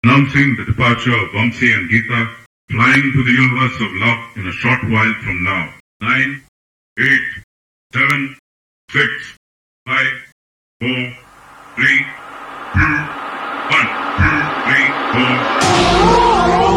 announcing the departure of Vamsi and Geeta, flying to the universe of love in a short while from now. Nine, eight, seven, six, five, four, three, two, one, two, three, four.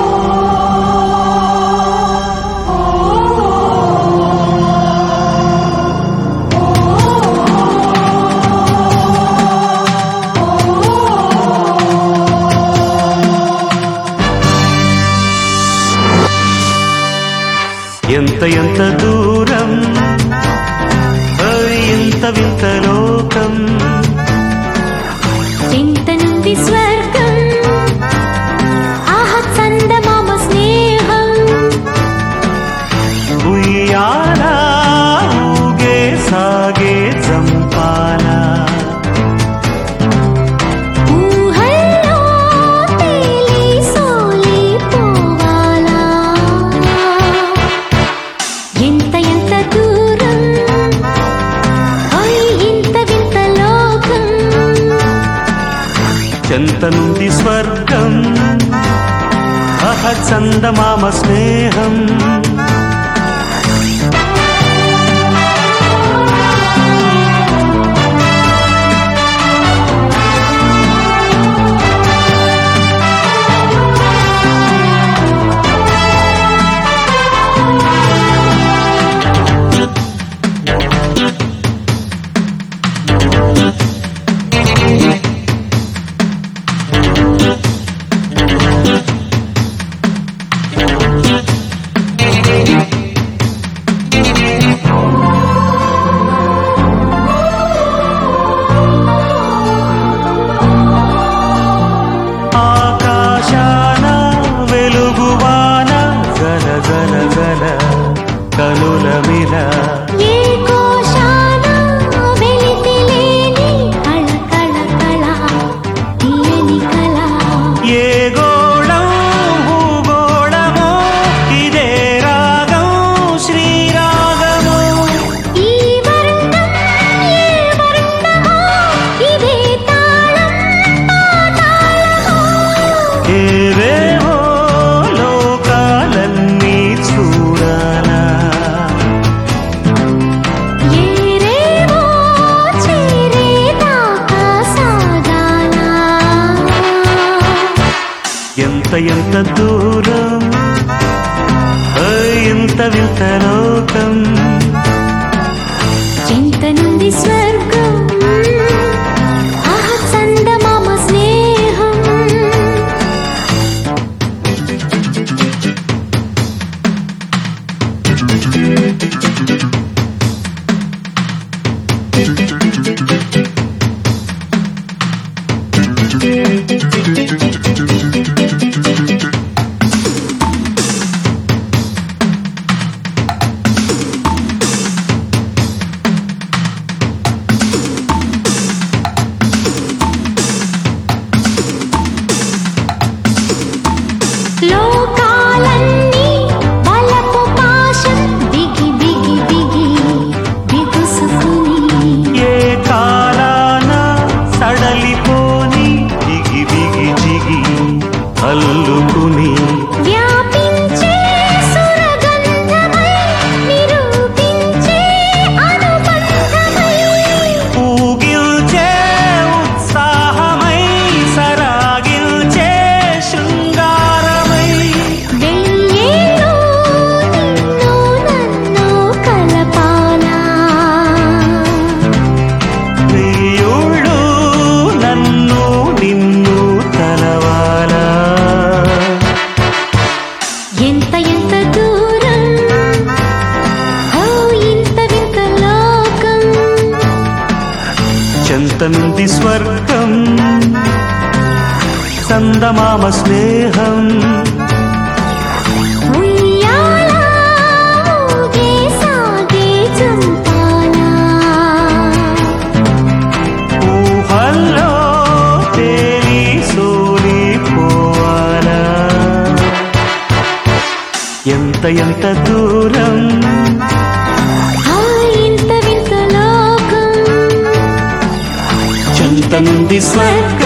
ఎంత ఎంత దూరం ఓయ్ ఎంత వింత లోకం చింత నుండి స్వర్గం ఆహ చందమామ స్నేహం ఉయ్యాలా ఊగే సాగే చంపాల ఊహల్లో తేలి సోలి పోవాలా ఎంత ఎంత దూరం ఓయ్ ఇంత వింత లోకం చెంత నుండి స్వర్గం అహ చందమామ స్నేహం ఆకాశాన వెలుగువాన గల గల గల కనుల మిల ఏ కోశాన వెలితిలేని కళ కళ కళ తీయని కళ ఏ గోళం భూగోళమో ఇదే రాగం శ్రీరాగము ఈ వర్ణం ఏ వర్ణమో ఇదే తాళం పాతాళమో ఏవేవో లోకాలన్నీ చూడాలా ఏరేవో చేరేదాకా సాగాలా ఎంత ఎంత దూరం ఓయ్ ఎంత వింత లోకం చింత నుండి స్వర్గం ఆహ చందమామ స్నేహం లోకాలన్నీ వలపు పాశం బిగి బిగి బిగి బిగుసుకుని ఏ కాలాన సడలిపోని దిగి బిగి జిగి అల్లుకుని వ్యాపించే సురగంధమై నిరూపించే అనుబంధమై ఊగిల్చే ఉత్సాహమై సరాగిల్చే శృంగారమై వెయ్యేళ్ళు నిన్ను నన్ను కలపాలా ప్రియుళ్ళు నన్ను నిన్ను తలవాలా ఎంత ఎంత దూరం ఓ ఇంత వింత లోకం చెంత నుండి స్వర్గం చందమామ స్నేహం ఉయ్యాలా ఊగే సాగే చంపాలా ఊహల్లో తేలి సోలి పోవాలా ఎంత ఎంత దూరం ఆ ఇంత వింత లోకం చెంత నుండి స్వర్గం